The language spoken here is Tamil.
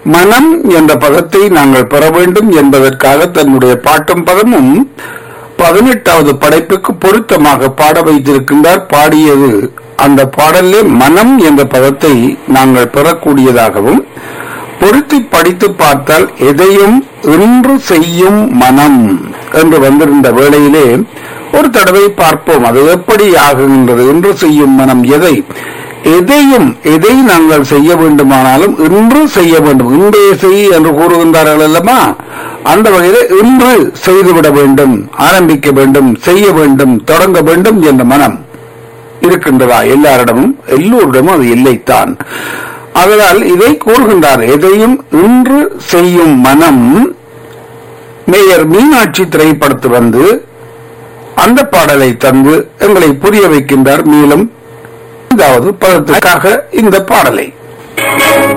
மனம் என்ற பதத்தை நாங்கள் பெற வேண்டும் என்பதற்காக தன்னுடைய பாட்டும் பதமும் பதினெட்டாவது படைப்புக்கு பொருத்தமாக பாட வைத்திருக்கின்றார் பாடியது அந்த பாடலிலே மனம் என்ற பதத்தை நாங்கள் பெறக்கூடியதாகவும் பொருத்தி படித்து பார்த்தால் எதையும் இன்று செய்யும் மனம் என்று வந்திருந்த வேளையிலே ஒரு தடவை பார்ப்போம் அது எப்படி ஆகுகின்றது இன்று செய்யும் மனம் எதை எதையும் எதை நாங்கள் செய்ய வேண்டுமானாலும் இன்று செய்ய வேண்டும் இன்றே செய் என்று கூறுகின்றார்கள் அல்லவா அந்த வகையில இன்று செய்துவிட வேண்டும் ஆரம்பிக்க வேண்டும் செய்ய வேண்டும் தொடங்க வேண்டும் என்ற மனம் இருக்கின்றதா எல்லாரிடமும் எல்லோரிடமும் அது இல்லைத்தான் அதனால் இதை கூறுகின்றார் எதையும் இன்று செய்யும் மனம் மேயர் மீனாட்சி திரைப்படத்து வந்து அந்த பாடலை தந்து எங்களை புரிய வைக்கின்றார் மேலும் ஐந்தாவது பதத்துக்காக இந்த பாடலை